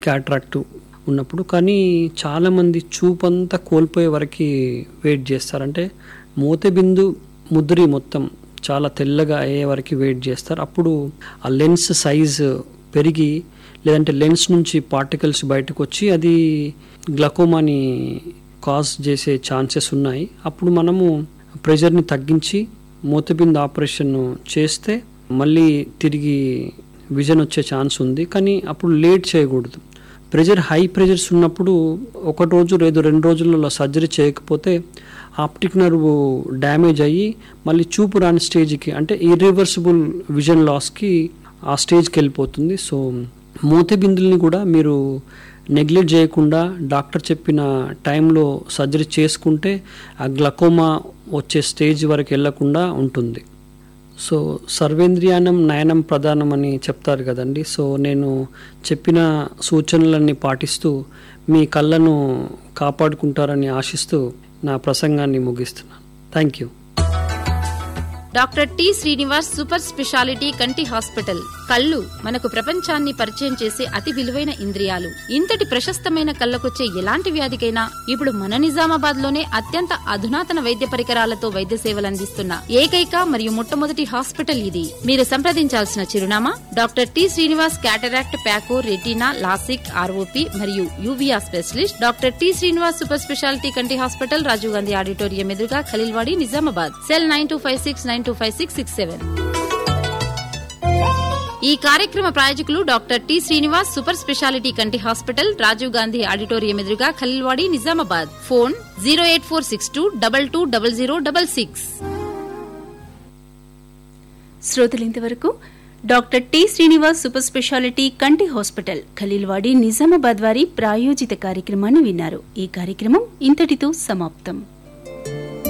cataract ఉన్నప్పుడు కానీ చాలామంది చూపంతా కోల్పోయే వరకు వెయిట్ చేస్తారంటే మూతబిందు ముద్రి మొత్తం చాలా తెల్లగా అయ్యే వరకు వెయిట్ చేస్తారు అప్పుడు ఆ లెన్స్ సైజ్ పెరిగి లేదంటే లెన్స్ నుంచి పార్టికల్స్ బయటకు వచ్చి అది గ్లకోమాని కాజ్ చేసే ఛాన్సెస్ ఉన్నాయి అప్పుడు మనము ప్రెషర్ని తగ్గించి మూతబిందు ఆపరేషన్ చేస్తే మళ్ళీ తిరిగి విజన్ వచ్చే ఛాన్స్ ఉంది కానీ అప్పుడు లేట్ చేయకూడదు ప్రెషర్ హై ప్రెషర్స్ ఉన్నప్పుడు ఒక రోజు లేదు రెండు రోజులలో సర్జరీ చేయకపోతే ఆప్టిక్ నర్వ్ డ్యామేజ్ అయ్యి మళ్ళీ చూపు రాని స్టేజ్కి అంటే ఇర్రివర్సిబుల్ విజన్ లాస్కి ఆ స్టేజ్కి వెళ్ళిపోతుంది సో మూతబిందుల్ని కూడా మీరు నెగ్లెక్ట్ చేయకుండా డాక్టర్ చెప్పిన టైంలో సర్జరీ చేసుకుంటే ఆ గ్లకోమా వచ్చే స్టేజ్ వరకు వెళ్ళకుండా ఉంటుంది సో సర్వేంద్రియానం నయనం ప్రధానం అని చెప్తారు కదండి సో నేను చెప్పిన సూచనలన్నీ పాటిస్తూ మీ కళ్ళను కాపాడుకుంటారని ఆశిస్తూ నా ప్రసంగాన్ని ముగిస్తున్నాను thank you doctor T Srinivas super speciality కంటి హాస్పిటల్ కళ్ళు మనకు ప్రపంచాన్ని పరిచయం చేసే అతి విలువైన ఇంద్రియాలు ఇంతటి ప్రశస్తమైన కళ్ళకొచ్చే ఎలాంటి వ్యాధికైనా ఇప్పుడు మన నిజామాబాద్ లోనే అత్యంత అధునాతన వైద్య పరికరాలతో వైద్య సేవలు అందిస్తున్న ఏకైక మరియు మొట్టమొదటి హాస్పిటల్ ఇది మీరు సంప్రదించాల్సిన చిరునామా doctor T Srinivas cataract phaco retina LASIK ROP మరియు uvea specialist doctor T Srinivas super speciality కంటి హాస్పిటల్ రాజీవ్ గాంధీ ఆడిటోరియం ఎదురుగా Khaleelwadi Nizamabad cell nine two five six nine two five six six seven ఈ కార్యక్రమ ప్రాయోజకులు doctor T Srinivas super speciality కంటి హాస్పిటల్ రాజీవ్ గాంధీ ఆడిటోరియం ఎదురుగా Khaleelwadi Nizamabad phone zero eight four six two double two double zero double six శ్రోతలు ఇంతవరకు doctor T Srinivas super speciality కంటి hospital Khaleelwadi Nizamabad వారి ప్రాయోజిత కార్యక్రమాన్ని విన్నారు ఈ కార్యక్రమం ఇంతటితో సమాప్తం